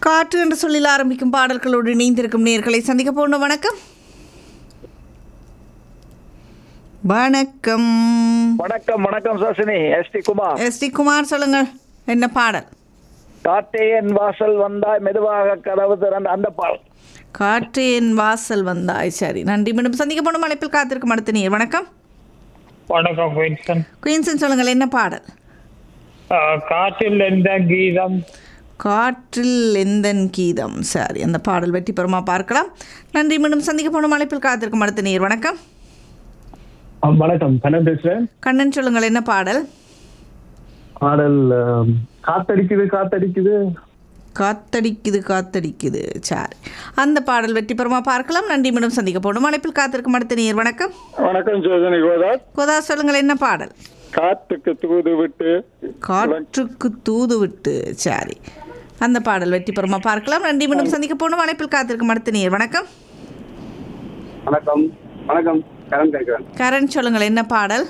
காற்று என்று சொல்லில் ஆரம்பிக்கும் பாடல்களோடு இணைந்திருக்கும் நேர்களை சந்திக்க போன வணக்கம் வணக்கம் வணக்கம் வணக்கம் சாசினி S T Kumar S T Kumar சொல்லுங்கள் என்ன பாடல் காத்தே என் வாசல் வந்தாய் மெதுவாக கதவு திறந்த அந்த பால் காற்று என் வாசல் வந்தாய் சரி நன்றி மீண்டும் சந்திக்க போன அழைப்பில் காத்திருக்கும் அடுத்த நீர் வணக்கம் வணக்கம் குயின்சன் குயின்சன் சொல்லுங்கள் என்ன பாடல் ஆஹ் காற்றில் எந்த கீதம் காற்றில் எந்தன் கீதம் சரி அந்த பாடல் வெற்றி பெறுமா பார்க்கலாம் நன்றி மீண்டும் சந்திக்க போன அழைப்பில் காத்திருக்கும் அடுத்த நீர் வணக்கம் வணக்கம் கண்ணன் பேசுறேன் கண்ணன் சொல்லுங்கள் என்ன பாடல் பாடல் ஆம், காத்தடிக்குது காத்தடிக்குது காத்தடிக்குது காத்தடிக்குது சரி அந்த பாடல் வெற்றி பெறுமா பார்க்கலாம் நன்றி மீண்டும் சந்திக்க போடும் அழைப்பில் காத்திருக்கும் அடுத்த நீர் வணக்கம் வணக்கம் சோதனை கோதாஸ் கோதா சொல்லுங்கள் என்ன பாடல் காத்துக்கு தூது விட்டு காற்றுக்கு தூது விட்டு சரி அந்த பாடல் வெற்றி பெறுமா பார்க்கலாம் நன்றி மீண்டும் சந்திக்க போடும் அழைப்பில் காத்திருக்கும் அடுத்த நீர் வணக்கம் வணக்கம் வணக்கம் கரண் கேட்கிறேன் கரண் சொல்லுங்கள் என்ன பாடல்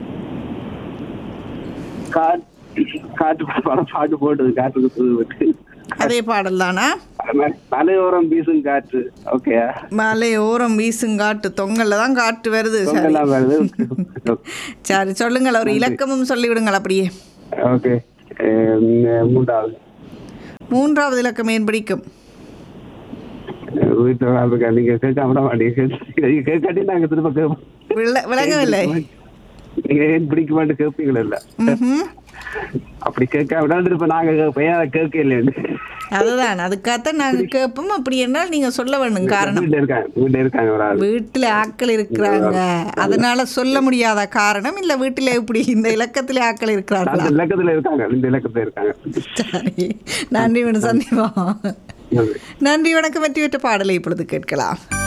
காற்று படம் பாட்டு போட்டது காற்றுக்கு புது விட்டு அதே பாடல் தானா மலையோரம் வீசும் காற்று ஓகே மலை ஓரம் வீசுங்காட்டு தொங்கல்ல தான் காற்று வருது சரி எல்லாம் வருது சரி சொல்லுங்கள் ஒரு இலக்கமும் சொல்லிவிடுங்கள் அப்படியே ஓகே மூன்றாவது மூன்றாவது இலக்கம் ஏன் பிடிக்கும் வீட்டில் இருக்கா நீங்க கேட்காம விட மாட்டீங்க நீங்க கேட்காட்டி நாங்க திரும்ப கேட்போம் விள- விளங்கவில்லை நீங்க ஏன் பிடிக்க மாட்டேன் கேட்பீங்களா இல்ல ம்ஹும். அப்படி கேட்க விடாது இப்ப நாங்க கேட்போம் ஏன் கேட்க இல்லைன்னு அதுதான் அதுக்காகத்தான் நாங்கள் கேட்போம் அப்படி என்றால் நீங்கள் சொல்ல வேணும் காரணம் வீட்டுல இருக்காங்க வீட்டுல இருக்காங்க ஒரு ஆள் வீட்டில் ஆட்கள் இருக்கிறாங்க அதனால சொல்ல முடியாத காரணம் இல்லை வீட்டில் இப்படி இந்த இலக்கத்தில் ஆட்கள் இருக்கிறார்களா அந்த இலக்கத்துல இருக்காங்க இந்த இலக்கத்துல இருக்காங்க சரி நன்றி வேணும் சந்திப்போம் நன்றி வணக்கம் வெற்றி பெற்ற பாடலை இப்பொழுது கேட்கலாம்